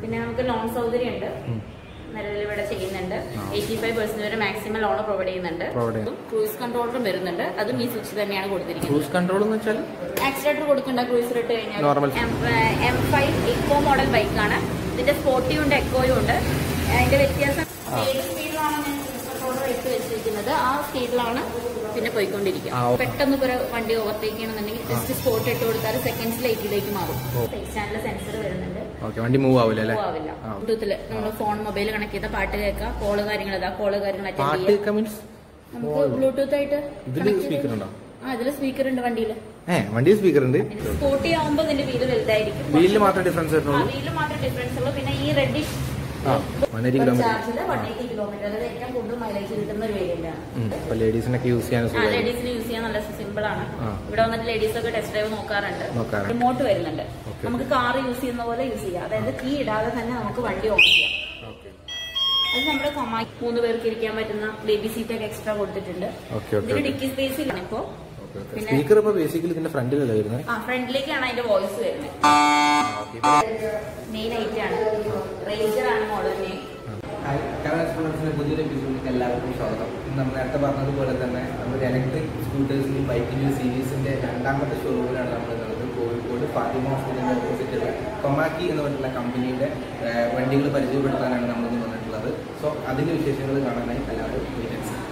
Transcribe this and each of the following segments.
പിന്നെ നമുക്ക് ലോൺ സൗകര്യം ഉണ്ട് നിലവിൽ ഇവിടെ ചെയ്യുന്നുണ്ട് എയ്റ്റി ഫൈവ് പെർസെന്റ് വരെ മാക്സിമം ലോൺ പ്രൊവൈഡ് ചെയ്യുന്നുണ്ട് Provide ചെയ്യും. ക്രൂസ് കൺട്രോളറും വരുന്നുണ്ട് അതും ഈ സ്വിച്ച് തന്നെയാണ് കൊടുത്തിരിക്കുന്നത് ക്രൂസ് കൺട്രോൾ എന്ന് വെച്ചാൽ ആക്സിഡന്റ് കൊടുക്കേണ്ട ക്രൂസർ ഇട്ട് കഴിഞ്ഞാൽ Normal. M five eco model ബൈക്കാണ് ഇതിന്റെ സ്പോർട്ടിയും ഉണ്ട് എക്കോയും ഉണ്ട് അതിന്റെ വ്യത്യാസം ഏത് സ്പീഡിലാണ് ഞാൻ ക്രൂസ് കൺട്രോളർ ഇട്ട് വെച്ചിരിക്കുന്നത് ആ സ്പീഡിലാണ് പിന്നെ പോയിക്കൊണ്ടിരിക്കുക ആ, ഓ. പെട്ടെന്ന് ഇപ്പൊ ഒരു വണ്ടി ഓവർടേക്ക് ചെയ്യണമെന്നുണ്ടെങ്കിൽ ജസ്റ്റ് സ്പോട്ട് ഇട്ട് കൊടുത്താൽ സെക്കൻഡ്സിൽ എയ്റ്റിലേക്ക് മാറും ഓ. സ്റ്റാൻഡിലെ സെൻസർ വരുന്നുണ്ട് ഓക്കെ വണ്ടി മൂവ് ആവില്ല അല്ലേ പോവില്ല ആ. ബ്ലൂടൂത്തില് നമ്മൾ ഫോൺ മൊബൈൽ കണക്ട് ചെയ്ത പാട്ട് കേൾക്കാം കോള് കാര്യങ്ങൾ ഇതാ കോള് കാര്യങ്ങൾ അറ്റൻഡ് പാട്ട് ചെയ്യാം കേൾക്കാൻ മീൻസ് നമുക്ക് ബ്ലൂടൂത്ത് ആയിട്ട് ഇതില് connect ചെയ്ത് speaker ഉണ്ടോ? ആ ഇതില് സ്പീക്കർ ഉണ്ട് വണ്ടിയിൽ ഏ വണ്ടി സ്പീക്കർ ഉണ്ട് സ്പോട്ടി ആവുമ്പോൾ ഇതിന്റെ വീല് വലുതായിരിക്കും വീലിൽ മാത്രമേ ഡിഫറൻസ് വരുന്നുള്ളൂ വീല് മാത്രമേ ഡിഫറൻസ് ഉള്ളൂ പിന്നെ ഈ റെഡിഷ് ആ വൺ എയ്റ്റി കിലോമീറ്റർ ചാർജില് വൺ എയ്റ്റി കിലോമീറ്റർ അതായത് ഏറ്റവും കൂടുതൽ മൈലേജ് കിട്ടുന്ന ഒരു വേരിയന്റ് ആണ് അപ്പൊ ലേഡീസിനൊക്കെ യൂസ് ചെയ്യാൻ ആ സുഖമായി ലേഡീസിന് യൂസ് ചെയ്യാൻ നല്ല സിമ്പിൾ ആണ് ആ. ഇവിടെ വന്നിട്ട് ലേഡീസ് ഒക്കെ ടെസ്റ്റ് ഡ്രൈവ് നോക്കാറുണ്ട് നോക്കാറുണ്ട്. റിമോട്ട് വരുന്നുണ്ട് Okay. നമുക്ക് കാർ യൂസ് ചെയ്യുന്ന പോലെ യൂസ് ചെയ്യാം അതായത് കീ ഇടാതെ തന്നെ നമുക്ക് വണ്ടി ഓൺ ചെയ്യാം ഓക്കെ അത് നമ്മുടെ കൊമാ മൂന്ന് പേർക്ക് ഇരിക്കാൻ പറ്റുന്ന ബേബി സീറ്റ് ഒക്കെ എക്സ്ട്രാ കൊടുത്തിട്ടുണ്ട് ഓക്കെ ഓക്കെ ഇതിന് ഡിക്കി സ്പേസ് ഇല്ല ഇപ്പോ പിന്നെ സ്പീക്കർ ഇപ്പൊ ബേസിക്കലി ഇതിന്റെ ഫ്രണ്ടിലല്ലേ വരുന്നത് ആ ഫ്രണ്ടിലേക്കാണ് അതിന്റെ വോയിസ് വരുന്നത് മെയിൻ ആയിട്ടാണ് റേഞ്ചർ ആണ് മോഡൽ നെയിം കവൻ എക്സ്പ്ലോറൻസിന്റെ പുതിയൊരു എപ്പിസോഡിലേക്ക് എല്ലാവർക്കും സ്വാഗതം ഇന്ന് നമ്മൾ നേരത്തെ പറഞ്ഞതുപോലെ തന്നെ നമ്മുടെ ഇലക്ട്രിക് സ്കൂട്ടേഴ്സിന്റെയും ബൈക്കിന്റെയും സീരീസിന്റെ രണ്ടാമത്തെ ഷോറൂമിലാണ് നമ്മൾ ഉള്ളത് കോഴിക്കോട് ഫാത്തിമ ഹോസ്പിറ്റലിന്റെ ഓപ്പോസിറ്റുള്ള കൊമാക്കി എന്ന് പറഞ്ഞിട്ടുള്ള കമ്പനിയുടെ വണ്ടികൾ പരിചയപ്പെടുത്താനാണ് നമ്മൾ ഇന്ന് വന്നിട്ടുള്ളത് സോ അതിന്റെ വിശേഷങ്ങൾ കാണാനായി എല്ലാവരും wait and see.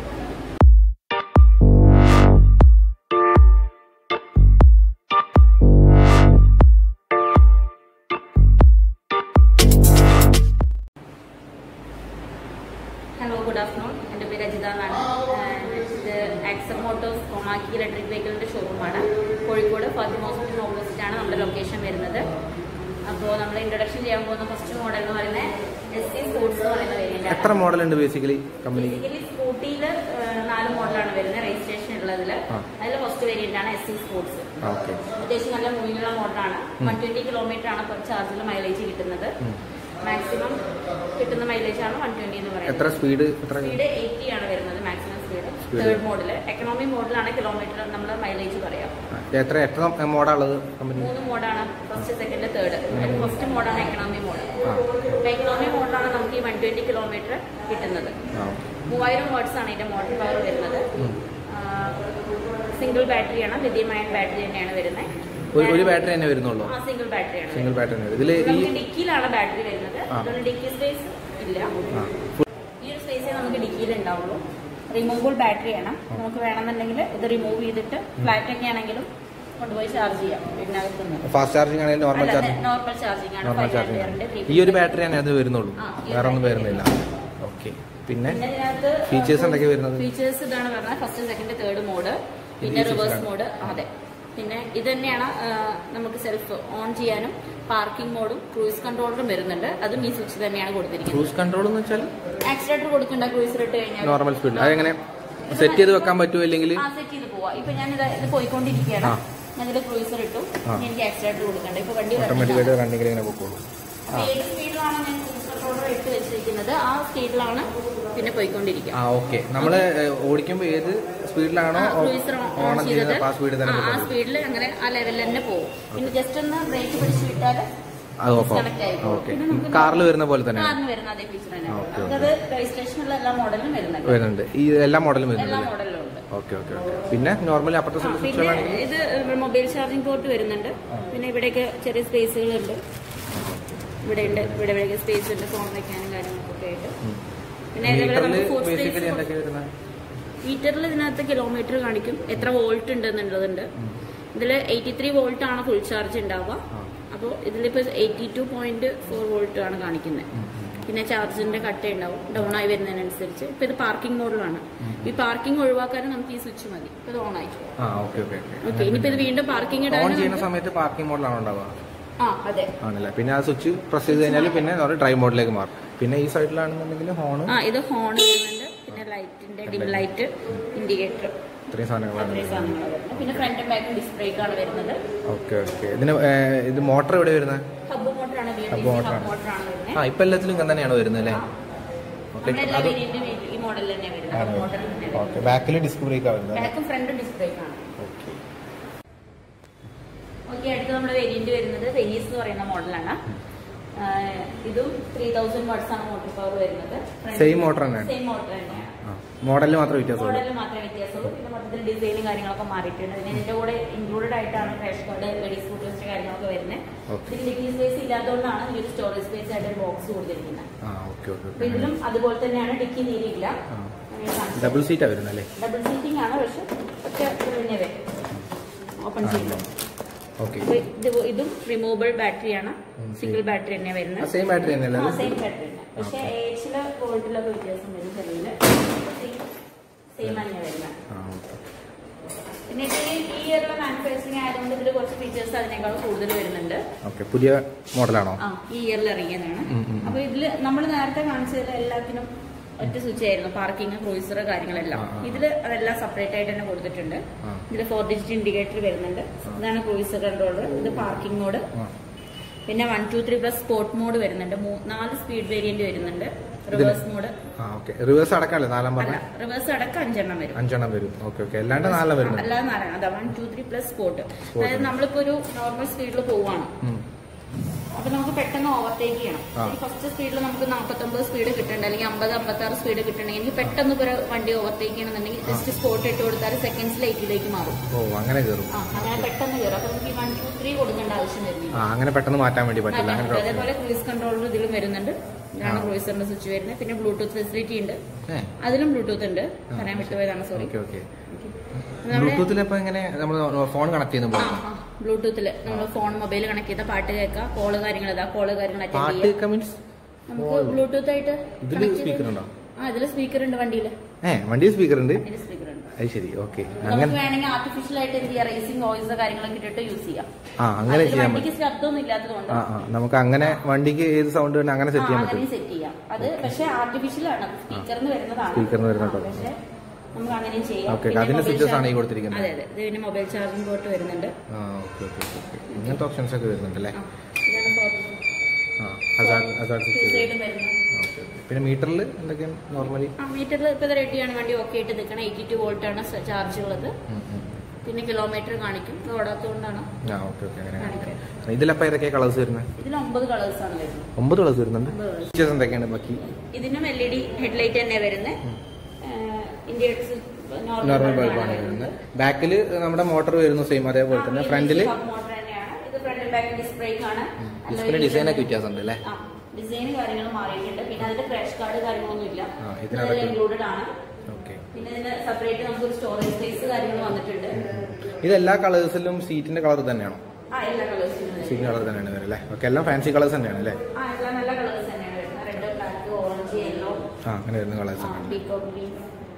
Hello good afternoon എൻ്റെ പേര് അജിത എന്നാണ് ആൻഡ് ഇത് ആക്സർ മോട്ടോഴ്സ് കൊമാക്കി ഇലക്ട്രിക് വെഹിക്കിളിൻ്റെ ഷോറൂമാണ് കോഴിക്കോട് ഫാത്തിമ ഹോസ്പിറ്റൽ ഓപ്പോസിറ്റ് ആണ് നമ്മുടെ ലൊക്കേഷൻ വരുന്നത് അപ്പോൾ നമ്മൾ ഇൻട്രൊഡക്ഷൻ ചെയ്യാൻ പോകുന്ന ഫസ്റ്റ് മോഡൽ എന്ന് പറയുന്നത് എസ് സി സ്പോർട്സ് എന്ന് പറയുന്ന വേരിയൻ്റ് എത്ര മോഡൽ ഉണ്ട് ബേസിക്കലി കമ്പനി ബേസിക്കലി സ്കൂട്ടിയിൽ നാല് മോഡലാണ് വരുന്നത് രജിസ്ട്രേഷൻ ഉള്ളതിൽ ആ. അതിൽ ഫസ്റ്റ് വേരിയൻ്റ് ആണ് എസ് സി സ്പോർട്സ് ഓക്കെ അത്യാവശ്യം നല്ല മൂവിംഗ് ഉള്ള മോഡലാണ് വൺ ട്വന്റി കിലോമീറ്റർ ആണ് പെർ ചാർജിൽ മൈലേജ് കിട്ടുന്നത് മാക്സിമം കിട്ടുന്ന മൈലേജ് ആണ് വൺ ട്വന്റി എന്ന് പറയുന്നത് എത്ര സ്പീഡ് എത്ര സ്പീഡ് എയ്റ്റി ആണ് വരുന്നത് maximum speed Speed. Third model economy മോഡലാണ് കിലോമീറ്റർ നമ്മൾ മൈലേജ് പറയാം എത്ര എത്ര മോഡാണുള്ളത് കമ്പനി മൂന്ന് മോഡാണ് ഫസ്റ്റ് സെക്കൻഡ് തേർഡ് ഫസ്റ്റ് മോഡാണ് എക്കണോമി മോഡ് ആ എക്കണോമി മോഡലാണ് നമുക്ക് ഈ വൺ ട്വന്റി കിലോമീറ്റർ കിട്ടുന്നത് ആ മൂവായിരം വാട്ട്സ് ആണ് ഇതിന്റെ മോട്ടോർ പവർ വരുന്നത് സിംഗിൾ ബാറ്ററിയാണ് ലിഥിയം അയൺ ബാറ്ററി തന്നെയാണ് വരുന്നത് ഒരു ഒരു ബാറ്ററി തന്നെ വരുന്നുള്ളൂ ആ സിംഗിൾ ബാറ്ററിയാണ് സിംഗിൾ ബാറ്ററി തന്നെ ഇതിൽ ഈ നമുക്ക് ഡിക്കിയിലാണ് ബാറ്ററി വരുന്നത് ആ. അതുകൊണ്ട് ഡിക്കി സ്പേസ് ഇല്ല ആ ഈ ഒരു സ്പേസേ നമുക്ക് ഡിക്കിയിൽ ഉണ്ടാവുള്ളൂ റിമൂവബിൾ ബാറ്ററിയാണ് നമുക്ക് വേണമെന്നുണ്ടെങ്കിൽ ഇത് റിമൂവ് ചെയ്തിട്ട് ഫ്ലാറ്റ് ഒക്കെ ആണെങ്കിലും കൊണ്ടുപോയി ചാർജ് ചെയ്യാം വീടിനകത്ത് നിന്ന് ഫാസ്റ്റ് ചാർജിങ് ആണെങ്കിൽ നോർമൽ ചാർജിങ് നോർമൽ ചാർജിംഗ് ആണ് നോർമൽ ഫൈവ് ചാർജിങ് ആംപിയറിന്റെ ത്രീ ഈ ഒരു ബാറ്ററി തന്നെ അത് വരുന്നുള്ളൂ ആ, ഈ ഒരു വേറെ ഒന്നും battery വരുന്നില്ല ഓക്കെ പിന്നെ പിന്നെ ഇതിനകത്ത് Features എന്തൊക്കെയാ വരുന്നത്? ഫീച്ചേഴ്സ് ഇതാണ് പറഞ്ഞത് ഫസ്റ്റ് സെക്കൻഡ് തേർഡ് മോഡ് പിന്നെ ഇത് റിവേഴ്സ് ആണ്. മോഡ് അതെ പിന്നെ ഇത് തന്നെയാണ് ആ, നമുക്ക് സെൽഫ് ഓൺ ചെയ്യാനും പാർക്കിംഗ് മോഡും ക്രൂസ് കൺട്രോളറും വരുന്നുണ്ട് അതും ഈ സ്വിച്ച് തന്നെയാണ് കൊടുത്തിരിക്കുന്നത് ക്രൂസ് കൺട്രോൾ എന്ന് വെച്ചാൽ ആക്സിലേറ്റർ കൊടുക്കണ്ട ക്രൂസർ ഇട്ട് കഴിഞ്ഞാൽ നോർമൽ സ്പീഡ് അതെങ്ങനെ സെറ്റ് ചെയ്ത് വെക്കാൻ പറ്റുമോ അല്ലെങ്കിൽ ആ സെറ്റ് ചെയ്ത് പോവാ ഇപ്പൊ ഞാൻ ഇത് ഇത് പോയിക്കൊണ്ടിരിക്കുകയാണ് ആ. ഞാൻ ഇതിൽ ക്രൂസർ ഇട്ടു ആ. ഇനി എനിക്ക് ആക്സിലേറ്റർ കൊടുക്കണ്ട ഇപ്പൊ വണ്ടി ഓട്ടോമാറ്റിക്കായിട്ട് റണ്ണിങ്ങിൽ ഇങ്ങനെ പൊക്കോളൂ അപ്പൊ ഏത് സ്പീഡിലാണ് ഞാൻ ക്രൂസ് കൺട്രോളർ ഇട്ട് വെച്ചിരിക്കുന്നത് ആ സ്പീഡിലാണ് പിന്നെ പോയിക്കൊണ്ടിരിക്കുക ആ ഓക്കെ നമ്മള് ഓടിക്കുമ്പോൾ ഏത് സ്പീഡിലാണോ ക്രൂസർ ഓൺ ഓൺ ചെയ്തത് ചെയ്തത് ആ സ്പീഡിൽ തന്നെ ആ പൊക്കോളൂ. സ്പീഡിൽ അങ്ങനെ ആ ലെവലിൽ തന്നെ പോകും പിന്നെ ജസ്റ്റ് ഒന്ന് ബ്രേക്ക് പിടിച്ച് വിട്ടാൽ അത് ഓഫ് disconnect ആയി പോകും. ഓക്കെ പിന്നെ നമുക്ക് കാറിൽ വരുന്ന പോലെ തന്നെ കാറിന് വരുന്ന അതേ ഫീച്ചർ തന്നെ ആ, okay, നമുക്കത് രജിസ്ട്രേഷനുള്ള എല്ലാ മോഡലും വരുന്നുണ്ട് വരുന്നുണ്ട് ഈ എല്ലാ മോഡലും എല്ലാ വരുന്നുണ്ട് മോഡലും ഉണ്ട് ഓക്കെ ഓക്കെ ഓക്കെ പിന്നെ നോർമലി അപ്പുറത്തെ ആ, സ്വിച്ച് പിന്നെ ആണെങ്കിൽ ഇത് മൊബൈൽ ചാർജിംഗ് പോർട്ട് വരുന്നുണ്ട് പിന്നെ ഇവിടെയൊക്കെ ചെറിയ സ്പേസുകളുണ്ട് ഇവിടെ ഉണ്ട് ഇവിടെ ഇവിടെയൊക്കെ സ്പേസ് ഉണ്ട് ഫോൺ വെക്കാനും കാര്യങ്ങൾക്കൊക്കെ ആയിട്ട് പിന്നെ അതേപോലെ മീറ്ററിൽ നമുക്ക് ഫുഡ് ബേസിക്കലി സ്പേസ് എന്തൊക്കെയാ വരുന്നത് മീറ്ററിൽ ഇതിനകത്ത് കിലോമീറ്റർ കാണിക്കും എത്ര വോൾട്ട് ഉണ്ട് എന്നുള്ളതുണ്ട് ഇതിൽ എയ്റ്റി ത്രീ വോൾട്ട് ആണ് ഫുൾ ചാർജ് ഉണ്ടാവുക അപ്പോൾ ഇതിലിപ്പോൾ eighty two point four volt ആണ് കാണിക്കുന്നത് പിന്നെ ചാർജിന്റെ കട്ട ഉണ്ടാവും ഡൗൺ ആയി വരുന്നതിനനുസരിച്ച് ഇപ്പൊ ഇത് പാർക്കിംഗ് മോഡിലാണ് ഈ പാർക്കിംഗ് ഒഴിവാക്കാനും നമുക്ക് ഈ സ്വിച്ച് മതി ഇപ്പൊ ഇത് ഓൺ ആയി ആ ഓക്കെ ഓക്കെ ഓക്കെ ഇനിയിപ്പോ ഇത് വീണ്ടും പാർക്കിംഗ് ഓൺ ഇടാനും ചെയ്യുന്ന നമുക്ക് സമയത്ത് പാർക്കിംഗ് മോഡിലാണ് ഉണ്ടാവുക ആ അതെ ആണല്ലേ പിന്നെ ആ സ്വിച്ച് പ്രസ് ചെയ്ത് കഴിഞ്ഞാൽ പിന്നെ ഡ്രൈവ് മോഡിലേക്ക് മാറും പിന്നെ ഈ സൈഡിലാണെന്നുണ്ടെങ്കിൽ ഹോൺ ആ ഇത് ഹോൺ വരുന്നുണ്ട് പിന്നെ ലൈറ്റിന്റെ ഡിം ലൈറ്റ് ഇൻഡിക്കേറ്റർ ഇത്രയും സാധനങ്ങളാണ് അത്രയും സാധനങ്ങൾ വരുന്നത് പിന്നെ ഫ്രണ്ടും ബാക്കും ഡിസ്പ്ലേക്ക് ആണ് വരുന്നത് ഓക്കെ ഓക്കെ ഇതിന് ഏഹ്, ഇത് മോട്ടർ എവിടെ വരുന്നത് ഹബ് മോട്ടറാണ് Hub ഹബ് motor ആണ്. മോട്ടറാണ് വരുന്നത് ആ ഇപ്പൊ എല്ലാത്തിലും ഇങ്ങനെ തന്നെയാണ് വരുന്നത് അല്ലേ ഓക്കെ നമ്മളെല്ലാ അത് വേരിയന്റും ഈ മോഡൽ തന്നെ വരുന്നത് ഹബ് മോട്ടർ തന്നെ ഓക്കെ ബാക്കിൽ ഡിസ്ക് ബ്രേക്ക് ആവുന്നത് ബാക്കും ഫ്രണ്ടും ഡിസ്പ്ലേക്ക് ആണ് ഓക്കെ ഓക്കെ അടുത്ത നമ്മുടെ വേരിയന്റ് വരുന്നത് വെനീസ് എന്ന് പറയുന്ന മോഡലാണ് ഇതും ത്രീ തൗസൻഡ് വാട്ട്സ് ആണ് മോട്ടോർ പവർ വരുന്നത് Same motor തന്നെയാണ്? സെയിം മോട്ടർ തന്നെയാണ് മോഡലിൽ മാത്രമേ വ്യത്യാസമുള്ളൂ മോഡലിൽ മാത്രമേ വ്യത്യാസമുള്ളൂ പിന്നെ മൊത്തത്തിൽ ഡിസൈനും കാര്യങ്ങളൊക്കെ മാറിയിട്ടുണ്ട് പിന്നെ ഇതിന്റെ കൂടെ ഇൻക്ലൂഡഡ് ആയിട്ടാണ് ക്രാഷ് കാർഡ് ലേഡീസ് സ്കൂട്ടേഴ്സിന്റെ കാര്യങ്ങളൊക്കെ വരുന്നത് Okay. ഇതിൽ ഡിക്കി സ്പേസ് ഇല്ലാത്തതുകൊണ്ടാണ് ഈ ഒരു സ്റ്റോറേജ് സ്പേസ് ആയിട്ട് ഒരു ബോക്സ് കൊടുത്തിരിക്കുന്നത് ആ ഓക്കെ ഓക്കെ അപ്പൊ ഇതിലും അതുപോലെ തന്നെയാണ് ഡിക്കി നീരില്ല ആ. ഡബിൾ സീറ്റാ വരുന്നത് അല്ലേ ഡബിൾ സീറ്റിംഗ് ആണ് പക്ഷെ ഒറ്റ ഇത് തന്നെ വരും ഓപ്പൺ ചെയ്തു ഓക്കെ അപ്പൊ ഇത് ഇതും റിമൂവബിൾ ബാറ്ററിയാണ് സിംഗിൾ ബാറ്ററി തന്നെ വരുന്നത് സെയിം ബാറ്ററി തന്നെയല്ലേ അത്? സെയിം ബാറ്ററി തന്നെ പക്ഷെ ഏജില് വോൾട്ടിലൊക്കെ വ്യത്യാസം വരും ചെറിയ സെയിം തന്നെ വരുന്നത് ആ ഓക്കെ പിന്നെ ഇതിൽ ഈ ഇയറിലെ മാനുഫാക്ചറിങ് ആയതുകൊണ്ട് ഇതിൽ കുറച്ച് ഫീച്ചേഴ്സ് അതിനേക്കാൾ കൂടുതൽ വരുന്നുണ്ട് ഓക്കെ പുതിയ മോഡലാണോ ആ ഈ ഇയറിൽ ഇറങ്ങിയതാണ് ഉം, ഉം. അപ്പൊ ഇതില് നമ്മൾ നേരത്തെ കാണിച്ചതിൽ എല്ലാത്തിനും ഒറ്റ സ്വിച്ച് ആയിരുന്നു പാർക്കിംഗ് ക്രൂയിസർ കാര്യങ്ങളെല്ലാം ആ, ആ, ആ. ഇതില് അതെല്ലാം സെപ്പറേറ്റ് ആയിട്ട് തന്നെ കൊടുത്തിട്ടുണ്ട് ആ. ഇതിൽ ഫോർ ഡിജിറ്റ് ഇൻഡിക്കേറ്റർ വരുന്നുണ്ട് ഇതാണ് ക്രൂയിസർ കൺട്രോളർ ഇത് പാർക്കിംഗ് മോഡ് ആ പിന്നെ one two three plus sport mode വരുന്നുണ്ട് മൂ- നാല് സ്പീഡ് വേരിയന്റ് വരുന്നുണ്ട് റിവേഴ്സ് മോഡ് ആ ഓക്കെ റിവേഴ്സ് അടക്കമല്ലേ നാലാം അല്ല പറഞ്ഞ റിവേഴ്സ് അടക്കം അഞ്ചെണ്ണം വരും അഞ്ചെണ്ണം വരും ഓക്കെ ഓക്കെ അല്ലാണ്ട് നാലെണ്ണം വരുന്നത് അല്ലാതെ നാലെണ്ണം അതാ one two three plus sport അതായത് നമ്മളിപ്പോ ഒരു നോർമൽ സ്പീഡിൽ പോവാണ് ഉം. അപ്പൊ നമുക്ക് പെട്ടെന്ന് ഓവർടേക്ക് ചെയ്യണം ആ. ഈ ഫസ്റ്റ് സ്പീഡിൽ നമുക്ക് നാൽപ്പത്തൊമ്പത് സ്പീഡ് കിട്ടണ്ട അല്ലെങ്കിൽ അമ്പത് അമ്പത്തി ആറ് സ്പീഡ് കിട്ടണമെങ്കിൽ എനിക്ക് പെട്ടെന്ന് ഇപ്പൊ ഒരു വണ്ടി ഓവർടേക്ക് ചെയ്യണമെന്നുണ്ടെങ്കിൽ ജസ്റ്റ് സ്പോട്ട് ഇട്ട് കൊടുത്താൽ സെക്കൻഡ്സിൽ എയ്റ്റിലേക്ക് മാറും ഓ അങ്ങനെ കയറും ആ അങ്ങനെ പെട്ടെന്ന് കയറും അപ്പൊ നമുക്ക് ഈ വൺ ടു ത്രീ കൊടുക്കേണ്ട ആവശ്യം വരുന്നില്ല ആ അങ്ങനെ പെട്ടെന്ന് മാറ്റാൻ വേണ്ടി പറ്റില്ല മാറ്റാൻ അങ്ങനെ പറ്റും. ഒരു option. അതേപോലെ ക്രൂസ് കൺട്രോളർ ഇതിലും വരുന്നുണ്ട് ഇതാണ് ആ. ക്രൂസറിന്റെ സ്വിച്ച് വരുന്നത് പിന്നെ ബ്ലൂടൂത്ത് ഫെസിലിറ്റി ഉണ്ട് ഏ അതിലും ബ്ലൂടൂത്ത് ഉണ്ട് പറയാൻ വിട്ടുപോയതാണ് സോറി ഓക്കെ ഓക്കെ ബ്ലൂടൂത്തിൽ ഇപ്പൊ എങ്ങനെ നമ്മൾ ഫോൺ കണക്ട് ചെയ്യുന്ന പോലെ ബ്ലൂടൂത്തില് നമ്മൾ ഫോൺ മൊബൈൽ കണക്ട് ചെയ്ത പാട്ട് കേൾക്കാം കോള് കാര്യങ്ങൾ ഇതാ കോള് കാര്യങ്ങൾ അറ്റൻഡ് പാട്ട് ചെയ്യാം മീൻസ് നമുക്ക് ബ്ലൂടൂത്ത് ആയിട്ട് ഇതില് connect ചെയ്ത് speaker ഉണ്ടോ? ആ ഇതില് സ്പീക്കർ ഉണ്ട് വണ്ടിയില് ഏ വണ്ടി സ്പീക്കർ ഉണ്ട് അതിന് സ്പീക്കർ ഉണ്ട് അത് ശരി ഓക്കെ നമുക്ക് അങ്ങനെ വേണമെങ്കിൽ ആർട്ടിഫിഷ്യൽ ആയിട്ട് എന്ത് ചെയ്യാം റേസിംഗ് വോയിസ് കാര്യങ്ങളൊക്കെ ഇട്ടിട്ട് യൂസ് ചെയ്യാം ആ അങ്ങനെ അതില് ചെയ്യാൻ വണ്ടിക്ക് പറ്റും ശബ്ദമൊന്നും ഇല്ലാത്തതുകൊണ്ട് ആ ആ നമുക്ക് അങ്ങനെ വണ്ടിക്ക് ഏത് സൗണ്ട് വേണം അങ്ങനെ സെറ്റ് ചെയ്യാൻ അങ്ങനെ പറ്റും സെറ്റ് ചെയ്യാം അത് പക്ഷെ ആർട്ടിഫിഷ്യൽ ആണ് സ്പീക്കറിന് വരുന്നതാണ് സ്പീക്കറിന് വരുന്നതാണ്. ആ, പക്ഷെ നമുക്ക് അങ്ങനെയും ചെയ്യാം ഓക്കെ പിന്നെ അതിന്റെ mobile സ്വിച്ചസ് ആണ് ഈ charging- കൊടുത്തിരിക്കുന്നത് അതെ അതെ ഇത് പിന്നെ മൊബൈൽ ചാർജിംഗ് പോർട്ട് വരുന്നുണ്ട് ആ ഓക്കെ ഓക്കെ ഓക്കെ ഇങ്ങനത്തെ ഓപ്ഷൻസ് ഒക്കെ വരുന്നുണ്ട് അല്ലേ ആ, ഇതാണ് port. ആ hazard hazard Two switch side ഉം വരുന്നു ഓക്കെ ഓക്കെ പിന്നെ മീറ്ററിൽ എന്തൊക്കെയാണ് നോർമലി ആ മീറ്ററിൽ ഇപ്പൊ റെഡിയാണ് വണ്ടി ഓക്കെ ആയിട്ട് നിൽക്കണം എയ്റ്റി ടു വോൾട്ട് ആണ് ചാർജ് ഉള്ളത് പിന്നെ കിലോമീറ്റർ കാണിക്കും ഇത് ഓടാത്തതുകൊണ്ടാണ് ആ ഓക്കെ ഓക്കെ അങ്ങനെ കാണിക്കുക ഇതിലപ്പോൾ ഏതൊക്കെ കളേഴ്സ് വരുന്നത് ഇതിൽ ഒമ്പത് കളേഴ്സ് ആണ് വരുന്നത് ഒമ്പത് കളേഴ്സ് വരുന്നുണ്ട് ഒമ്പത് colours. ഫീച്ചേഴ്സ് എന്തൊക്കെയാണ് ബാക്കി ഇതിനും എൽ ഇ ഡി ഹെഡ്ലൈറ്റ് തന്നെ വരുന്നത് ഇന്ത്യയുടെ നോർമൽ ബൾബാണ് വരുന്നത് ബാക്കിൽ നമ്മുടെ മോട്ടോർ വരുന്നു സെയിം അതേപോലെ തന്നെ ഫ്രണ്ടിൽ മോട്ടർ തന്നെയാണ് ഇത് ഫ്രണ്ട് ബാക്ക് ഡിസ്പ്ലേ ആണ് ഡിസ്പ്ലേ ഡിസൈനൊക്കെ വ്യത്യാസമുണ്ട് അല്ലേ ഡിസൈൻ കാര്യങ്ങൾ മാറിയിട്ടുണ്ട് പിന്നെ അതിന്റെ ക്രാഷ് കാർഡ് കാര്യങ്ങളൊന്നും ഇല്ല ആ, ഇതിനകത്ത് ഇൻക്ലൂഡഡ് ആണ് ഓക്കെ പിന്നെ ഇതിന് സെപ്പറേറ്റ് നമുക്ക് ഒരു സ്റ്റോറേജ് സ്പേസ് കാര്യങ്ങൾ വന്നിട്ടുണ്ട് ഇത് എല്ലാ കളേഴ്സിലും സീറ്റിന്റെ കളർ തന്നെയാണോ ആ എല്ലാ കളേഴ്സിനും സീറ്റ് കളർ തന്നെയാണ് വരുന്നത് അല്ലേ ഓക്കെ എല്ലാം ഫാൻസി കളേഴ്സ് തന്നെയാണ് അല്ലേ ആ എല്ലാം നല്ല കളേഴ്സ് തന്നെയാണ് വരുന്നത് റെഡ് ബ്ലാക്ക് ഓറഞ്ച് യെല്ലോ ആ അങ്ങനെ വരുന്ന കളേഴ്സ് ആണ് പീകോക്ക് ഗ്രീൻ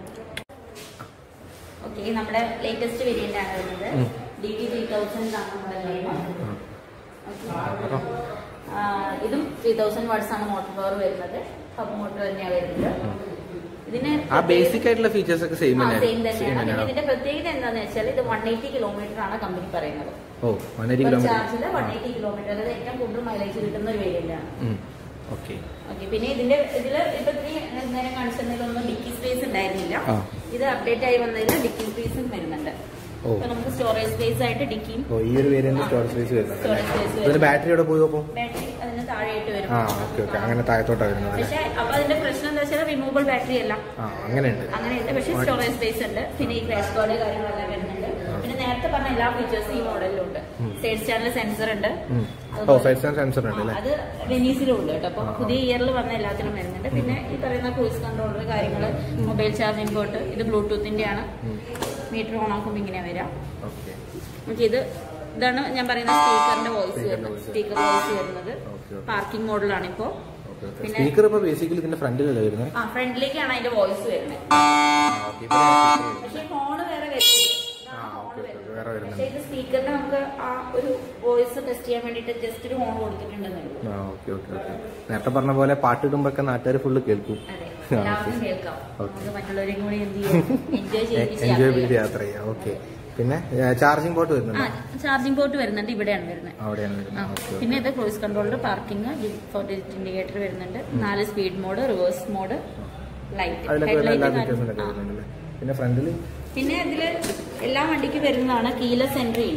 ഓക്കെ നമ്മുടെ ലേറ്റസ്റ്റ് വേരിയന്റ് ആണ് വരുന്നത് ഉം. ഡി ടി ത്രീ തൗസൻഡ് ആണ് നമ്മുടെ നെയിം അപ്പം ഇതും ത്രീ തൗസൻഡ് വാട്ട്സ് ആണ് മോട്ടോർ പവർ വരുന്നത് ഹബ് മോട്ടോർ തന്നെയാണ് വരുന്നത് ഇതിന് ആ ബേസിക് ആയിട്ടുള്ള ഫീച്ചേഴ്സ് ഒക്കെ സെയിം സെയിം തന്നെയാണ് തന്നെയാണ് സെയിം പിന്നെ തന്നെയാണ് ഇതിന്റെ പ്രത്യേകത എന്താണെന്ന് വെച്ചാൽ ഇത് വൺ എയ്റ്റി കിലോമീറ്റർ ആണ് കമ്പനി പറയുന്നത് ഓ വൺ എയ്റ്റി കിലോമീറ്റർ ചാർജിൽ വൺ എയ്റ്റി കിലോമീറ്റർ അതായത് ഏറ്റവും കൂടുതൽ മൈലേജ് കിട്ടുന്ന ഒരു വേരിയന്റ് ആണ് ഓക്കെ ഓക്കെ പിന്നെ ഇതിന്റെ ഇതില് ഇപ്പൊ ഇത്രയും നേരം കാണിച്ചതിലൊന്നും ഡിക്കി സ്പേസ് ഉണ്ടായിരുന്നില്ല ആ. ഇത് അപ്ഡേറ്റ് ആയി വന്നതിൽ ഡിക്കി സ്പേസും വരുന്നുണ്ട് ഓ അപ്പൊ നമുക്ക് സ്റ്റോറേജ് സ്പേസ് ആയിട്ട് ഡിക്കിയും ഓ ഈ ഒരു വേരിയന്റ് സ്റ്റോറേജ് സ്പേസ് വരുന്നുണ്ട് അല്ലേ സ്റ്റോറേജ് സ്പേസ് ഇതിന്റെ ബാറ്ററി എവിടെ പോയി അപ്പോൾ ബാറ്ററി അതിന് താഴെയായിട്ട് വരും ആ ഓക്കെ ഓക്കെ അങ്ങനെ താഴത്തോട്ടാണ് വരുന്നത് അല്ലേ പക്ഷെ അപ്പൊ അതിന്റെ പ്രശ്നം എന്താ വെച്ചാൽ റിമൂവബിൾ ബാറ്ററി അല്ല ആ അങ്ങനെയുണ്ട് അങ്ങനെയുണ്ട് പക്ഷെ സ്റ്റോറേജ് സ്പേസ് ഉണ്ട് പിന്നെ ഈ ക്രാഷ് കോഡ് കാര്യങ്ങളെല്ലാം വരുന്നുണ്ട് പിന്നെ നേരത്തെ പറഞ്ഞ എല്ലാ ഫീച്ചേഴ്സും ഈ മോഡലിലും ഉണ്ട് സൈഡ് സ്റ്റാൻഡിൽ സെൻസർ ഉണ്ട് ഉം. ഓ അതുപോലെ- സൈഡ് സ്റ്റാൻഡ് സെൻസർ ഉണ്ട് അല്ലേ അത് വെനീസിലും ഉണ്ട് കേട്ടോ അപ്പൊ ആ, ആ. പുതിയ ഇയറിൽ വന്ന എല്ലാത്തിലും വരുന്നുണ്ട് പിന്നെ ഈ പറയുന്ന ക്രൂസ് കൺട്രോളർ കാര്യങ്ങള് മൊബൈൽ ചാർജിംഗ് പോർട്ട് ഇത് ബ്ലൂടൂത്തിന്റെ ആണ് മീറ്റർ ഓൺ ആക്കുമ്പോൾ ഇങ്ങനെ വരാം ഓക്കെ നമുക്ക് ഇത് ഇതാണ് ഞാൻ പറയുന്ന സ്പീക്കറിന്റെ വോയിസ് Speaker ന്റെ വരുന്നത് voice. സ്പീക്കർ വോയിസ് വരുന്നത് ഓക്കെ ഓക്കെ പാർക്കിംഗ് മോഡിലാണ് ഇപ്പോ പിന്നെ- സ്പീക്കർ ഇപ്പോൾ ബേസിക്കലി ഇതിന്റെ ഫ്രണ്ടിലല്ലേ വരുന്നത് ആ ഫ്രണ്ടിലേക്കാണ് അതിന്റെ വോയിസ് വരുന്നത് ഓക്കെ ഇവിടെ പക്ഷേ ഫോണ് വേറെ വരുന്നത് ആ, ഓക്കേ, ഓക്കേ, വേറെ വരുന്നുണ്ട്. പക്ഷേ ഇത് സ്പീക്കറിന് നമുക്ക് ആ ഒരു വോയിസ് ടെസ്റ്റ് ചെയ്യാൻ വേണ്ടിയിട്ട് ജസ്റ്റ് ഒരു ഫോൺ കൊടുത്തിട്ടുണ്ടെന്നേ ഉള്ളൂ ആ ഓക്കെ ഓക്കെ ഓക്കെ നേരത്തെ പറഞ്ഞ പോലെ പാട്ടിടുമ്പോ ഒക്കെ നാട്ടുകാർ ഫുള്ള് കേൾക്കും അതെ ആ, എല്ലാവർക്കും ഓക്കേ. കേൾക്കാം ഓക്കേ. നമുക്ക് മറ്റുള്ളവരെയും കൂടി എന്ത് ചെയ്യാം എൻജോയ് ചെയ്ത് എൻജോയ് ചെയ്ത് യാത്ര ചെയ്യാം ഓക്കെ പിന്നെ ചാർജിങ് പോർട്ട് ആ വരുന്നുണ്ട് ചാർജിംഗ് പോർട്ട് വരുന്നുണ്ട് ഇവിടെയാണ് വരുന്നത് അവിടെയാണ് ആ വരുന്നത് ഓക്കെ പിന്നെ ഇത് cruise controller parking four digit indicator വരുന്നുണ്ട് നാല് speed mode reverse mode light അതിലൊക്കെ വരുന്ന എല്ലാ ഹെഡ്ലൈറ്റ് ഫീച്ചേഴ്സിലൊക്കെ വരുന്നുണ്ടല്ലേ പിന്നെ ഫ്രണ്ടിൽ പിന്നെ ഇതില് എല്ലാ വണ്ടിക്കും വരുന്നതാണ് കീലെസ് എൻട്രി ഉണ്ട്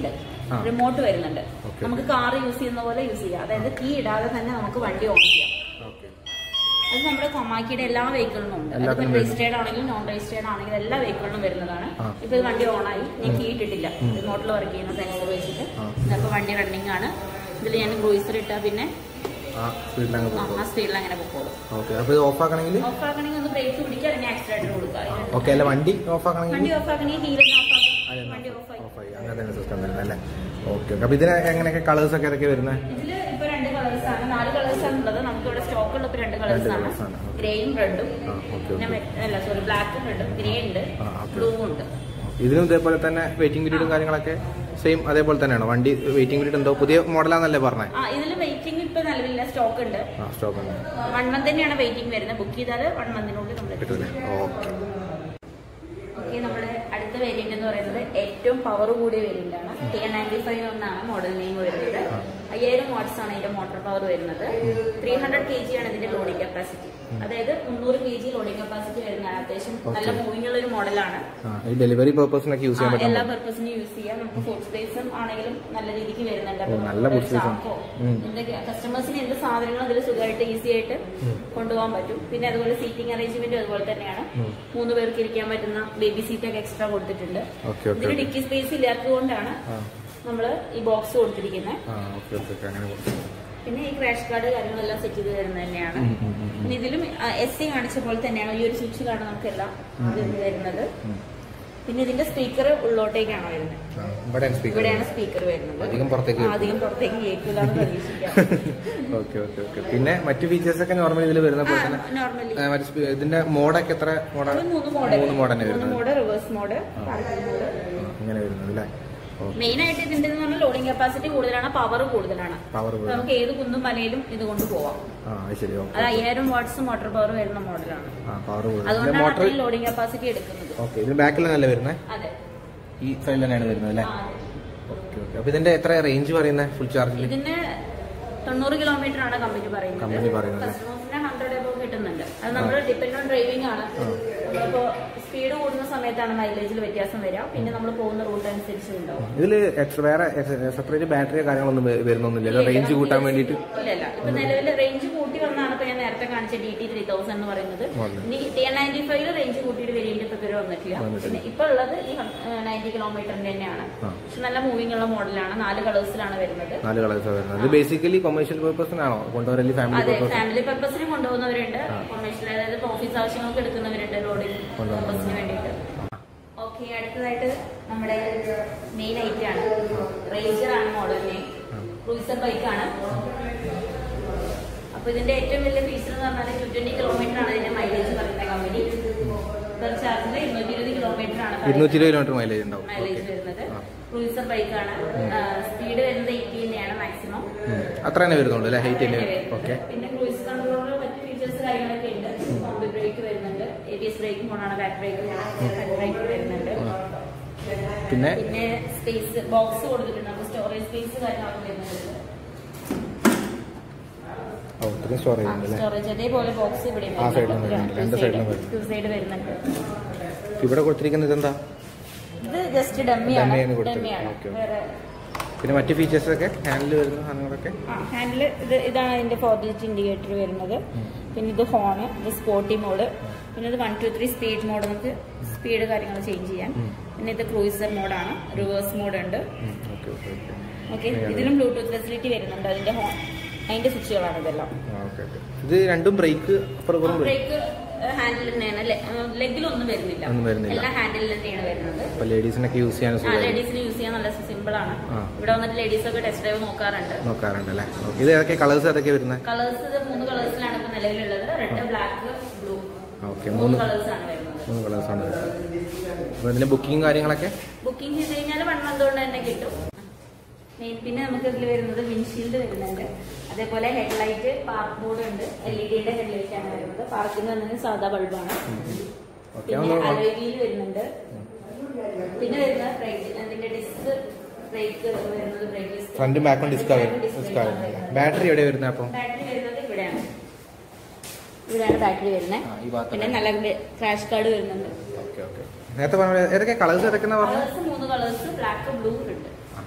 ആ. റിമോട്ട് വരുന്നുണ്ട് Okay. നമുക്ക് കാർ യൂസ് ചെയ്യുന്ന പോലെ യൂസ് ചെയ്യാം അതായത് കീ ഇടാതെ തന്നെ നമുക്ക് വണ്ടി ഓൺ ചെയ്യാം ഓക്കെ അത് നമ്മുടെ കൊമാക്കിയുടെ എല്ലാ വെഹിക്കിളിനും ഉണ്ട് അതിപ്പോ എല്ലാത്തിനും രജിസ്റ്റേർഡ് ആണെങ്കിലും നോൺ രജിസ്റ്റേർഡ് ആണെങ്കിലും എല്ലാ വെഹിക്കിളിനും വരുന്നതാണ് ആ. ഇപ്പൊ ഇത് വണ്ടി ഓണായി ഞാൻ കീ ഇട്ടിട്ടില്ല റിമോട്ടിൽ വർക്ക് ചെയ്യുന്ന സെൻസർ വെച്ചിട്ട് ആ. ഇപ്പൊ വണ്ടി റണ്ണിങ് ആണ് ഇതിൽ ഞാൻ ഗ്രൂസർ ഇട്ടാ പിന്നെ ആ സ്പീഡിലങ്ങ് ആ, പോകും ആ സ്പീഡിൽ അങ്ങനെ പൊക്കോളും ഓക്കെ അപ്പോൾ ഇത് ഓഫ് ആക്കണമെങ്കിൽ ഓഫ് ആക്കണമെങ്കിൽ ഒന്ന് ബ്രേക്ക് പിടിക്കുക പിന്നെ ആക്സിലേറ്റർ കൊടുക്കുക ഓക്കെ അല്ല വണ്ടി ഓഫ് ആക്കണമെങ്കിൽ വണ്ടി ഓഫ് ആക്കണമെങ്കിൽ ഹീലൊന്ന് ഓഫ് ആക്കാം വണ്ടി ഓഫ് ആയി ഓഫ് ആയി അങ്ങനെ തന്നെ സിസ്റ്റം വരുന്നത് അല്ലേ ഓക്കെ ഓക്കെ അപ്പോൾ ഇതിന് എങ്ങനെയൊക്കെ കളേഴ്സ് ഒക്കെ ഏതൊക്കെ വരുന്നത് ഇതില് ഇപ്പൊ രണ്ട് കളേഴ്സ് ആണ് നാല് കളേഴ്സ് ആണ് ഉള്ളത് നമുക്ക് ഇവിടെ സ്റ്റോക്ക് ഉള്ള രണ്ട് കളേഴ്സ് ആണ് colours ആണ്. Okay. ഗ്രേയും റെഡും ആ, okay, പിന്നെ okay. മെ- അല്ല സോറി ബ്ലാക്കും റെഡും ഗ്രേ ഉണ്ട് ആ, okay. ബ്ലൂ ഉണ്ട് ഇതിനും ഇതേപോലെ തന്നെ വെയിറ്റിംഗ് പീരീഡും കാര്യങ്ങളൊക്കെ സെയിം അതേപോലെ തന്നെയാണോ വണ്ടി വെയിറ്റിംഗ് പീരീഡ് എന്തോ പുതിയ മോഡലാന്നല്ലേ പറഞ്ഞത് ആ ഇതിൽ വെയിറ്റിംഗ് ഇപ്പൊ നിലവിലില്ല സ്റ്റോക്ക് ഉണ്ട് ആ സ്റ്റോക്ക് ഉണ്ട് വൺ മന്ത് തന്നെയാണ് വെയിറ്റിംഗ് വരുന്നത് ബുക്ക് ചെയ്താൽ വൺ മന്തിനുള്ളിൽ നമ്മൾ കിട്ടുമല്ലേ ഓക്കെ ഓക്കെ നമ്മുടെ അടുത്ത വേരിയന്റ് എന്ന് പറയുന്നത് ഏറ്റവും പവർ കൂടിയ വേരിയന്റ് ആണ് ടി എൻ നയൻറ്റി ഫൈവ് എന്നാണ് മോഡൽ നെയിം വരുന്നത് അയ്യായിരം വാട്ട്സ് ആണ് ഇതിന്റെ മോട്ടോർ പവർ വരുന്നത് ത്രീ ഹൺഡ്രഡ് കെ ജി ആണ് ഇതിന്റെ ലോഡിംഗ് കപ്പാസിറ്റി അതായത് മുന്നൂറ് കെ ജി ലോഡിംഗ് കപ്പാസിറ്റി വരുന്നതാണ് അത്യാവശ്യം നല്ല മൂവിംഗ് ഉള്ള ഒരു മോഡലാണ് ആ ഈ ഡെലിവറി പർപ്പസിനൊക്കെ യൂസ് ചെയ്യാൻ ആ, എല്ലാ പറ്റും പർപ്പസിനും യൂസ് ചെയ്യാം നമുക്ക് ഫുഡ് സ്പേസും ആണെങ്കിലും നല്ല രീതിക്ക് വരുന്നുണ്ട് ഓ, നല്ല food space ആണ്. ഉം. കസ്റ്റമേഴ്സിന് എന്ത് സാധനങ്ങളും അതിൽ സുഖമായിട്ട് ഈസി ആയിട്ട് കൊണ്ടുപോകാൻ പറ്റും പിന്നെ അതുപോലെ സീറ്റിംഗ് അറേഞ്ച്മെന്റ് അതുപോലെ തന്നെയാണ് ഉം. മൂന്ന് പേർക്ക് ഇരിക്കാൻ പറ്റുന്ന ബേബി സീറ്റ് ഒക്കെ എക്സ്ട്രാ കൊടുത്തിട്ടുണ്ട് ഓക്കെ ഓക്കെ ഇതിന് ഡിക്കി സ്പേസ് ഇല്ലാത്തതുകൊണ്ടാണ് ആ നമ്മൾ ഈ ബോക്സ് കൊടുത്തിരിക്കുന്നത് ആ ഓക്കെ ഓക്കെ ഓക്കെ അങ്ങനെ കൊടുത്തു. പിന്നെ ഈ ക്രാഷ് കാർഡ് കാര്യങ്ങളെല്ലാം സെറ്റ് ചെയ്ത് തരുന്നത് തന്നെയാണ് ഉം, ഉം, ഉം, ഉം. പിന്നെ ഇതിലും എസ് സി കാണിച്ച പോലെ തന്നെയാണ് ഈ ഒരു സ്വിച്ച് കാർഡ് നമുക്കെല്ലാം ഇതിൽ വരുന്നത് ഉം. പിന്നെ ഇതിന്റെ സ്പീക്കർ ഉള്ളോട്ടേക്കാണ് വരുന്നത് ആ, ഇവിടെയാണ് സ്പീക്കർ ഇവിടെയാണ് സ്പീക്കർ വരുന്നത് അധികം പുറത്തേക്ക് ആ, അധികം പുറത്തേക്ക് കേൾക്കില്ലാന്ന് പ്രതീക്ഷിക്കാം ഓക്കെ ഓക്കെ ഓക്കെ പിന്നെ മറ്റു ഫീച്ചേഴ്സ് ഒക്കെ നോർമലി ഇതിൽ വരുന്ന പോലെ തന്നെ നോർമലി ആ, മറ്റ് സ്പീ- ഇതിന്റെ മോഡൊക്കെ എത്ര മോഡാണ് മൂന്ന് മോഡ് മൂന്ന് മോഡ് തന്നെ മൂന്ന് വരുന്നത് mode reverse mode parking mode ഇങ്ങനെ വരുന്നത് അല്ലേ ഓക്കെ മെയിൻ ആയിട്ട് ഇതിന്റെ എന്ന് പറഞ്ഞാൽ ലോഡിംഗ് കപ്പാസിറ്റി കൂടുതലാണ് പവർ കൂടുതലാണ് പവർ അപ്പൊ നമുക്ക് ഏത് കുന്നും മലയിലും ഇത് കൊണ്ട് പോവാം ആ അത് ശരി ഓക്കെ അത് അയ്യായിരം വാട്ട്സ് മോട്ടോർ പവർ വരുന്ന മോഡലാണ് ആ പവർ കൂടുതൽ അതുകൊണ്ടാണ് മോട്ടർ അത്രയും ലോഡിംഗ് കപ്പാസിറ്റി എടുക്കുന്നത് ഓക്കെ ഇതിന് ബാക്കിലല്ല വരുന്നത് അതെ ഈ സൈഡിൽ തന്നെയാണ് വരുന്നത് അല്ലേ ആ, അതെ. ഓക്കെ ഓക്കെ അപ്പൊ ഇതിന്റെ എത്ര റേഞ്ച് പറയുന്നത് ഫുൾ ചാർജിൽ ഇതിന് തൊണ്ണൂറ് കിലോമീറ്റർ ആണ് കമ്പനി പറയുന്നത് കമ്പനി പറയുന്നത്. കസ്റ്റമേഴ്സിന് ഹൺഡ്രഡ് എബോ കിട്ടുന്നുണ്ട് അത് നമ്മൾ ഡിപ്പെൻഡ് ഓൺ ഡ്രൈവിംഗ് ആണ് നമ്മളിപ്പോ സ്പീഡ് കൂടുന്ന സമയത്താണ് മൈലേജിൽ വ്യത്യാസം വരിക പിന്നെ നമ്മൾ പോകുന്ന റൂട്ട് അനുസരിച്ച് ഉണ്ടാവും ഇതിൽ എക്സ്ട്രാ വേറെ സെപ്പറേറ്റ് ബാറ്ററി കാര്യങ്ങളൊന്നും വ- വരുന്നൊന്നുമില്ലല്ലോ റേഞ്ച് കൂട്ടാൻ വേണ്ടിയിട്ട് ഇല്ല ഇല്ല ഇപ്പൊ നിലവിൽ റേഞ്ച് കൂട്ടി വന്നാണ് ഇപ്പൊ ഞാൻ നേരത്തെ കാണിച്ച ഡി ടി ത്രീ തൗസൻഡ് എന്ന് പറയുന്നത് വന്നത്. ഇനി T N ninety five range കൂട്ടിയിട്ട് വേരിയന്റ് ഇപ്പൊ ഇതുവരെ വന്നിട്ടില്ല വന്നിട്ടില്ല. പിന്നെ ഇപ്പൊ ഉള്ളത് ഈ നയൻറ്റി കിലോമീറ്ററിന്റെ തന്നെയാണ് ആ. പക്ഷെ നല്ല മൂവിംഗ് ഉള്ള മോഡലാണ് നാല് കളേഴ്സിലാണ് വരുന്നത് നാല് കളേഴ്സാണ് വരുന്നത് ഇത് ബേസിക്കലി കൊമേഴ്ഷ്യൽ പർപ്പസിനാണോ കൊണ്ടുവരല് ഫാമിലി അതെ പർപ്പസ് ഫാമിലി പർപ്പസിന് കൊണ്ടുപോകുന്നവരുണ്ട് കൊമേഴ്ഷ്യൽ അതായത് ഇപ്പൊ ഓഫീസ് ആവശ്യങ്ങൾക്ക് എടുക്കുന്നവരുണ്ട് ലോഡിംഗ് കൊണ്ടുപോകുന്നവരുണ്ട്. പർപ്പസിന് വേണ്ടിയിട്ട് ഓക്കെ അടുത്തതായിട്ട് നമ്മുടെ മെയിൻ ഐറ്റം ആണ് റേഞ്ചർ ആണ് മോഡൽ നെയിം ക്രൂസർ ബൈക്കാണ് അപ്പൊ ഇതിന്റെ ഏറ്റവും വലിയ ഫീച്ചർ എന്ന് പറഞ്ഞാൽ ടു ട്വന്റി കിലോമീറ്റർ ആണ് ഇതിന്റെ മൈലേജ് പറയുന്ന കമ്പനി പെർ ചാർജിൽ ഇരുന്നൂറ്റി ഇരുപത് കിലോമീറ്റർ ആണ് ഇരുന്നൂറ്റി ഇരുപത് കിലോമീറ്റർ മൈലേജ് ഉണ്ടാവും മൈലേജ് ഓക്കെ വരുന്നത് ആ. ക്രൂസർ ബൈക്കാണ് സ്പീഡ് വരുന്നത് എയ്റ്റി തന്നെയാണ് മാക്സിമം അത്ര തന്നെ വരുന്നുള്ളൂ അല്ലേ ഹൈറ്റ് തന്നെ ഓക്കെ പിന്നെ ക്രൂയിസ് കൺട്രോളർ മറ്റ് ഫീച്ചേഴ്സ് കാര്യങ്ങളൊക്കെ ഉണ്ട് കോമ്പി ബ്രേക്ക് വരുന്നുണ്ട് എ ബി എസ് ബ്രേക്ക് മോണാണ് ബാക്ക് ബ്രേക്ക് ബാക്ക് ബ്രേക്ക് വരുന്നുണ്ട് പിന്നെ പിന്നെ സ്പേസ് ബോക്സ് കൊടുത്തിട്ടുണ്ട് നമുക്ക് സ്റ്റോറേജ് സ്പേസ് കാര്യങ്ങളൊക്കെ വരുന്നുണ്ട് ഓ ഇത്രയും സ്റ്റോറേജ് ഉണ്ട് അല്ലേ സ്റ്റോറേജ് അതേപോലെ ബോക്സ് ഇവിടെ ആ side ലും വരുന്നുണ്ട്. രണ്ട് side ലും വരുന്നുണ്ട്. ടു സൈഡ് വരുന്നുണ്ട് ഇവിടെ കൊടുത്തിരിക്കുന്നത് ഇതെന്താ ഇത് ജസ്റ്റ് ഡമ്മിയാണ് Dummy ആണ് കൊടുത്തത്. ഡമ്മിയാണ് Okay, okay. വേറെ പിന്നെ മറ്റ് ഫീച്ചേഴ്സ് ഒക്കെ ഹാൻഡിൽ വരുന്ന സാധനങ്ങളൊക്കെ ഹാൻഡിൽ ഇത് ഇതാണ് അതിന്റെ ഫോർജിറ്റ് ഇൻഡിക്കേറ്റർ വരുന്നത് പിന്നെ ഇത് ഹോണ് ഇത് സ്പോർട്ടി മോഡ് പിന്നെ ഇത് one two three speed mode നമുക്ക് സ്പീഡ് കാര്യങ്ങൾ ചേഞ്ച് ചെയ്യാം പിന്നെ ഇത് ക്രൂയിസർ മോഡാണ് റിവേഴ്സ് മോഡ് ഉണ്ട് ഓക്കെ ഓക്കെ ഓക്കെ ഓക്കെ ഇതിലും ബ്ലൂടൂത്ത് ഫെസിലിറ്റി വരുന്നുണ്ട് അതിന്റെ ഹോൺ അതിന്റെ സ്വിച്ചുകളാണ് ഇതെല്ലാം ഓക്കെ ഓക്കെ ഇത് രണ്ടും ബ്രേക്ക് അപ്പുറം വരും ബ്രേക്ക് ഹാൻഡിൽ തന്നെയാണ് ലെഗിലൊന്നും വരുന്നില്ല ഒന്നും വരുന്നില്ല. എല്ലാം ഹാൻഡിൽ തന്നെയാണ് വരുന്നത് അപ്പൊ ലേഡീസിനൊക്കെ യൂസ് ചെയ്യാൻ ആ സുഖമായി ലേഡീസിന് യൂസ് ചെയ്യാൻ നല്ല സിമ്പിൾ ആണ് ആ. ഇവിടെ വന്നിട്ട് ലേഡീസ് ഒക്കെ ടെസ്റ്റ് ഡ്രൈവ് നോക്കാറുണ്ട് നോക്കാറുണ്ട് അല്ലേ ഓക്കെ ഇത് ഏതൊക്കെ കളേഴ്സ് ഏതൊക്കെ വരുന്നത് കളേഴ്സ് ഇത് മൂന്ന് കളേഴ്സിലാണ് ഇപ്പൊ നിലവിലുള്ളത് റെഡ് ബ്ലാക്ക് ബ്ലൂ ഓക്കെ മൂന്ന് മൂന്ന് കളേഴ്സ് ആണ് വരുന്നത് മൂന്ന് കളേഴ്സാണ് വരുന്നത് അപ്പോൾ ഇതിന്റെ ബുക്കിംഗ് കാര്യങ്ങളൊക്കെ ബുക്കിംഗ് ചെയ്ത് കഴിഞ്ഞാൽ വൺ മന്ത് കൊണ്ട് തന്നെ കിട്ടും മെയിൻ പിന്നെ നമുക്ക് ഇതിൽ വരുന്നത് വിൻഷീൽഡ് വരുന്നുണ്ട് അതേപോലെ ഹെഡ്ലൈറ്റ് പാർക്ക് ബോർഡ് ഉണ്ട് എൽ ഇ ഡിയുടെ ഹെഡ്ലൈറ്റ് ആണ് വരുന്നത് പാർക്കിംഗ് വന്നത് സാധാ ബൾബാണ് ഓക്കെ പിന്നെ അലോയ് വീൽ വരുന്നുണ്ട് പിന്നെ വരുന്നത് ബ്രേക്ക് അതിന്റെ ഡിസ്ക് ബ്രേക്ക് വരുന്നത് ബ്രേക്ക് ഡിസ്ക് ഫ്രണ്ടും ബാക്കും ഡിസ്ക് ഡിസ്ക് വരുന്നത് ബാറ്ററി എവിടെ വരുന്നത് അപ്പം ബാറ്ററി വരുന്നത് ഇവിടെയാണ് ഇവിടെയാണ് ബാറ്ററി വരുന്നത് ആ, ഈ ഭാഗത്താണ്. പിന്നെ നല്ല ക്രാഷ് കാർഡ് വരുന്നുണ്ട് ഓക്കെ ഓക്കെ നേരത്തെ പറഞ്ഞ ഏതൊക്കെ കളേഴ്സ് ഏതൊക്കെ കളേഴ്സ് കളേഴ്സ് മൂന്ന് കളേഴ്സ് ബ്ലാക്ക് ബ്ലൂ ഉണ്ട്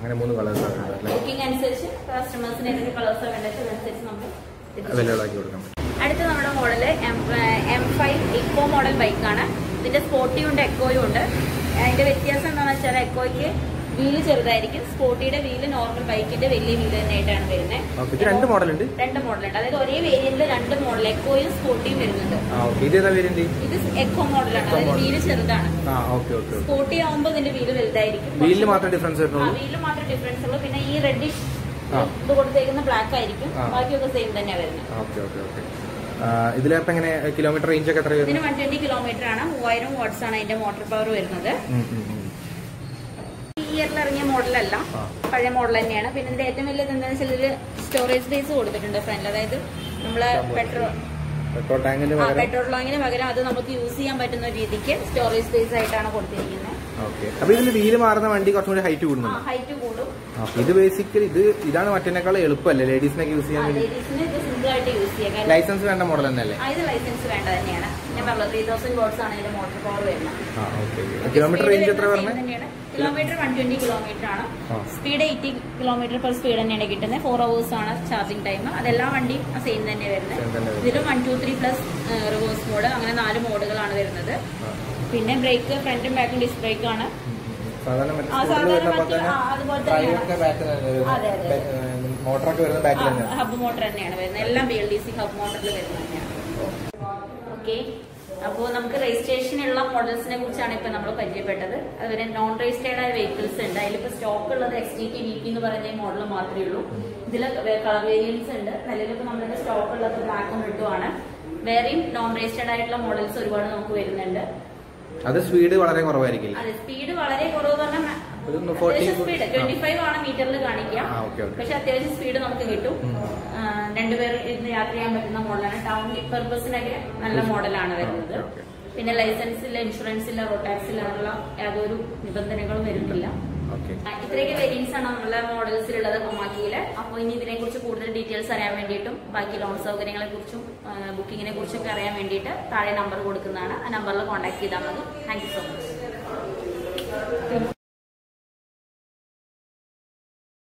അങ്ങനെ മൂന്ന് കളേഴ്സ് ആണ് അല്ലേ ബുക്കിംഗ് അനുസരിച്ച് കസ്റ്റമേഴ്സിന് ഏതൊക്കെ കളേഴ്സ് വേണ്ടത് അതനുസരിച്ച് നമ്മൾ എത്തിച്ചു വിലകളാക്കി കൊടുക്കാം അടുത്ത നമ്മുടെ model M M five eco model ബൈക്കാണ് ഇതിന്റെ സ്പോർട്ടിയും ഉണ്ട് എക്കോയും ഉണ്ട് അതിന്റെ വ്യത്യാസം എന്താണെന്ന് വെച്ചാൽ എക്കോയ്ക്ക് വീല് ചെറുതായിരിക്കും സ്പോർട്ടിയുടെ വീല് നോർമൽ ബൈക്കിന്റെ വലിയ വീല് തന്നെയായിട്ടാണ് വരുന്നത് ഓക്കെ ഇത് രണ്ട് മോഡലുണ്ട് രണ്ട് മോഡലുണ്ട് അതായത് ഒരേ വേരിയന്റിൽ രണ്ട് മോഡൽ എക്കോയും സ്പോർട്ടിയും വരുന്നുണ്ട് ആ ഓക്കെ ഇത് ഏതാ വേരിയന്റ് ഇത് എക്കോ മോഡലാണ് അതായത് വീല് ചെറുതാണ് ആ ഓക്കെ ഓക്കെ ഓക്കെ സ്പോർട്ടി ആവുമ്പോൾ ഇതിന്റെ വീല് വലുതായിരിക്കും വീലിന് മാത്രമേ ഡിഫറൻസ് ആ വരുന്നുള്ളൂ വീലിൽ മാത്രമേ ഡിഫറൻസ് ഉള്ളൂ പിന്നെ ഈ റെഡിഷ് ആ. ഇത് കൊടുത്തേക്കുന്ന ബ്ലാക്ക് ആയിരിക്കും ആ. ബാക്കിയൊക്കെ സെയിം തന്നെയാണ് വരുന്നത് ഓക്കെ ഓക്കെ ഓക്കെ ഇതിലപ്പോ എങ്ങനെ കിലോമീറ്റർ റേഞ്ച് ഒക്കെ എത്ര ഇതിന് വരുന്നു വൺ ട്വന്റി കിലോമീറ്റർ ആണ് മൂവായിരം വാട്ട്സ് ആണ് അതിന്റെ മോട്ടോർ പവർ വരുന്നത് ഉം, ഉം, ഉം. ഈ ഇയറിൽ ഇറങ്ങിയ മോഡലല്ല ആ. പഴയ മോഡൽ തന്നെയാണ് പിന്നെ ഇതിന്റെ ഏറ്റവും വലിയത് എന്താണെന്ന് വെച്ചാൽ ഇതിൽ സ്റ്റോറേജ് സ്പേസ് കൊടുത്തിട്ടുണ്ട് ഫ്രണ്ടിൽ അതായത് നമ്മള് പെട്രോൾ പെട്രോൾ ടാങ്കിന് ആ പകരം പെട്രോൾ ടാങ്കിന് പകരം അത് നമുക്ക് യൂസ് ചെയ്യാൻ പറ്റുന്ന രീതിക്ക് സ്റ്റോറേജ് സ്പേസ് ആയിട്ടാണ് കൊടുത്തിരിക്കുന്നത് ഓക്കെ അപ്പൊ ഇതിൽ വീല് മാറുന്ന വണ്ടി കുറച്ചും കൂടി ഹൈറ്റ് ആ കൂടുന്നുണ്ട് ഹൈറ്റ് കൂടും ഓക്കെ ഇത് ബേസിക്കലി ഇത് ഇതാണ് മറ്റേനേക്കാൾ എളുപ്പമല്ലേ ലേഡീസിനൊക്കെ യൂസ് ചെയ്യാൻ വേണ്ടി ലേഡീസിന് ഇത് സിമ്പിൾ ആയിട്ട് യൂസ് ചെയ്യാം കാരണം ലൈസൻസ് വേണ്ട മോഡൽ തന്നെയല്ലേ ആ, ഇത് ലൈസൻസ് വേണ്ട തന്നെയാണ് ഞാൻ പറഞ്ഞത് ത്രീ തൗസൻഡ് വാട്ട്സ് ആണ് ഇതിന്റെ മോട്ടോർ പവർ വരുന്നത് ആ ഓക്കെ കിലോമീറ്റർ റേഞ്ച് എത്ര പറഞ്ഞത് കിലോമീറ്റർ വൺ ട്വന്റി കിലോമീറ്റർ ആണ് ആ. Speed eighty kilometre per speed തന്നെയാണ് കിട്ടുന്നത് ഫോർ അവേഴ്സ് ആണ് ചാർജിങ് ടൈം അതെല്ലാ വണ്ടിയും സെയിം തന്നെ Same തന്നെ വരുന്നത് വരുന്നത്. ഇതിൽ one two three plus reverse mode അങ്ങനെ നാല് മോഡുകളാണ് വരുന്നത് പിന്നെ ബ്രേക്ക് ഫ്രണ്ടും ബാക്കും ഡിസ്ക് ബ്രേക്ക് ആണ് സാധാരണ മറ്റേ ആ, സ്കൂട്ടറിൽ സാധാരണ വരുന്ന പോലെ മറ്റേ- തന്നെ ആ, അതുപോലെ തന്നെയാണ്. ഡ്രൈവറിന്റെ ബാക്കിൽ അതെ, അതെ. മോട്ടറൊക്കെ വരുന്ന ബാക്കിൽ തന്നെയാണ് ഹബ് മോട്ടർ തന്നെയാണ് വരുന്നത് എല്ലാം B L D C hub മോട്ടറിൽ വരുന്നത് തന്നെയാണ് ഓക്കെ അപ്പോൾ നമുക്ക് രജിസ്ട്രേഷനുള്ള മോഡൽസിനെ കുറിച്ചാണ് ഇപ്പൊ നമ്മൾ പരിചയപ്പെട്ടത് അതുപോലെ നോൺ രജിസ്റ്റേർഡ് ആയ വെഹിക്കിൾസ് ഉണ്ട് അതിലിപ്പോ സ്റ്റോക്ക് ഉള്ളത് X T T V P എന്ന് പറയുന്ന ഈ മോഡൽ മാത്രമേ ഉള്ളൂ ഇതിൽ കളർ വേരിയൻസ് ഉണ്ട് നിലവിലിപ്പോ നമ്മുടെ സ്റ്റോക്ക് ഉള്ളത് ബ്ലാക്കും റെഡുമാണ് വേറെയും നോൺ രജിസ്റ്റേർഡ് ആയിട്ടുള്ള മോഡൽസ് ഒരുപാട് നമുക്ക് വരുന്നുണ്ട് അത് സ്പീഡ് വളരെ കുറവായിരിക്കില്ല അതെ സ്പീഡ് വളരെ കുറവ് പറഞ്ഞാൽ ഒരു 40 സ്പീഡ് ട്വന്റി ഫൈവ് ആണ് മീറ്ററിൽ കാണിക്കുക ആ, okay, okay. പക്ഷെ അത്യാവശ്യം സ്പീഡ് നമുക്ക് കിട്ടും ഉം. ആ, രണ്ടുപേർ ഇരുന്ന് യാത്ര ചെയ്യാൻ പറ്റുന്ന മോഡലാണ് ടൗൺ പെർപ്പസിനൊക്കെ നല്ല മോഡലാണ് വരുന്നത് okay. പിന്നെ ലൈസൻസ് ഇല്ല ഇൻഷുറൻസ് ഇല്ല റോഡ് ടാക്സ് ഇല്ല എന്നുള്ള യാതൊരു നിബന്ധനകളും വരുന്നില്ല ഓക്കെ ആ, ഇത്രയൊക്കെ വേരിയൻസ് ആണ് നമ്മളെ മോഡൽസിലുള്ളത് കൊമാക്കിയിൽ അപ്പോൾ ഇനി ഇതിനെ കുറിച്ച് കൂടുതൽ ഡീറ്റെയിൽസ് അറിയാൻ വേണ്ടിയിട്ടും ബാക്കി ലോൺ സൗകര്യങ്ങളെ കുറിച്ചും ബുക്കിങ്ങിനെ കുറിച്ചൊക്കെ അറിയാൻ വേണ്ടിയിട്ട് താഴെ നമ്പർ കൊടുക്കുന്നതാണ് ആ നമ്പറിൽ കോൺടാക്ട് ചെയ്താൽ മതി താങ്ക് യു സോ മച്ച്